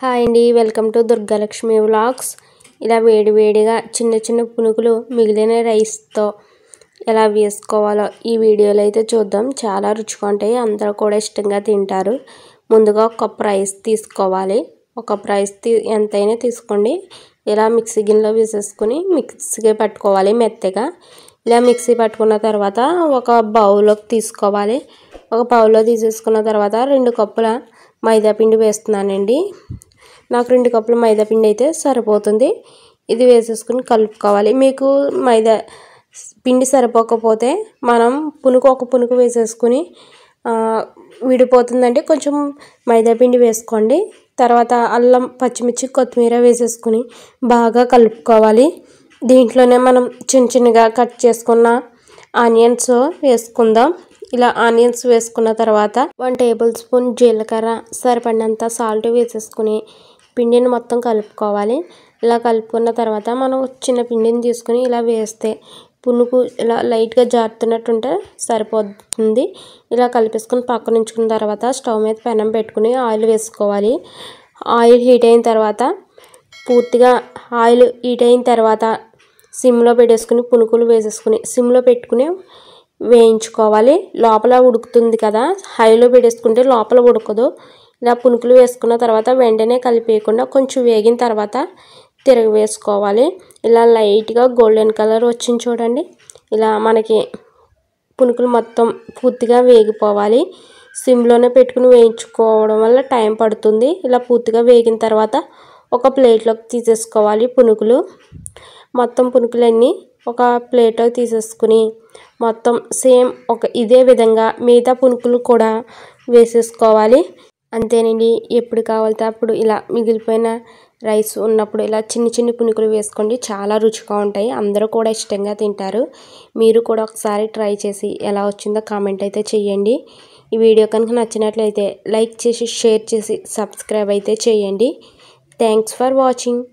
hi అండి welcome to Durgalakshmi vlogs ఇలా వేడివేడిగా చిన్న చిన్న పునుగులు మిగిలిన రైస్తో ఎలా వేసుకోవాలో ఈ వీడియోలో అయితే చూద్దాం చాలా రుచిగా ఉంటాయి అందరూ కూడా ఇష్టంగా తింటారు ముందుగా ఒక కప్ రైస్ తీసుకోవాలి ఒక కప్ రైస్ తీ ఎంతైనా తీసుకోండి ఇలా మిక్సీ గిన్నెలో వేసేసుకుని మిక్సీగా పట్టుకోవాలి మెత్తగా ఇలా మిక్సీ పట్టుకున్న తర్వాత ఒక బౌల్లోకి తీసుకోవాలి ఒక బౌల్లో తీసేసుకున్న తర్వాత రెండు కప్పుల మైదా పిండి వేస్తున్నానండి నాకు రెండు కప్పుల మైదా పిండి అయితే సరిపోతుంది ఇది వేసేసుకుని కలుపుకోవాలి మీకు మైదా పిండి సరిపోకపోతే మనం పునుకు ఒక పునుకు వేసేసుకుని విడిపోతుందంటే కొంచెం మైదా పిండి వేసుకోండి తర్వాత అల్లం పచ్చిమిర్చి కొత్తిమీర వేసేసుకుని బాగా కలుపుకోవాలి దీంట్లోనే మనం చిన్న చిన్నగా కట్ చేసుకున్న ఆనియన్స్ వేసుకుందాం ఇలా ఆనియన్స్ వేసుకున్న తర్వాత వన్ టేబుల్ స్పూన్ జీలకర్ర సరిపడినంత సాల్ట్ వేసేసుకుని పిండిని మొత్తం కలుపుకోవాలి ఇలా కలుపుకున్న తర్వాత మనం చిన్న పిండిని తీసుకుని ఇలా వేస్తే పునుగు ఇలా లైట్గా జారుతున్నట్టుంటే సరిపోతుంది ఇలా కలిపేసుకుని పక్కన ఉంచుకున్న తర్వాత స్టవ్ మీద పెనం పెట్టుకుని ఆయిల్ వేసుకోవాలి ఆయిల్ హీట్ అయిన తర్వాత పూర్తిగా ఆయిల్ హీట్ అయిన తర్వాత సిమ్లో పెట్టేసుకుని పునుకులు వేసేసుకుని సిమ్లో పెట్టుకుని వేయించుకోవాలి లోపల ఉడుకుతుంది కదా హైలో పెట్టేసుకుంటే లోపల ఉడకదు ఇలా పునుకులు వేసుకున్న తర్వాత వెంటనే కలిపేయకుండా కొంచెం వేగిన తర్వాత తిరగ వేసుకోవాలి ఇలా లైట్గా గోల్డెన్ కలర్ వచ్చింది చూడండి ఇలా మనకి పునుకులు మొత్తం పూర్తిగా వేగిపోవాలి సిమ్లోనే పెట్టుకుని వేయించుకోవడం వల్ల టైం పడుతుంది ఇలా పూర్తిగా వేగిన తర్వాత ఒక ప్లేట్లోకి తీసేసుకోవాలి పునుకులు మొత్తం పునుకులన్నీ ఒక ప్లేట్లోకి తీసేసుకుని మొత్తం సేమ్ ఒక ఇదే విధంగా మిగతా పునుకులు కూడా వేసేసుకోవాలి అంతేనండి ఎప్పుడు కావాలితే అప్పుడు ఇలా మిగిలిపోయిన రైస్ ఉన్నప్పుడు ఇలా చిన్న చిన్న పునుకులు వేసుకోండి చాలా రుచిగా ఉంటాయి అందరూ కూడా ఇష్టంగా తింటారు మీరు కూడా ఒకసారి ట్రై చేసి ఎలా వచ్చిందో కామెంట్ అయితే చేయండి ఈ వీడియో కనుక నచ్చినట్లయితే లైక్ చేసి షేర్ చేసి సబ్స్క్రైబ్ అయితే చేయండి థ్యాంక్స్ ఫర్ వాచింగ్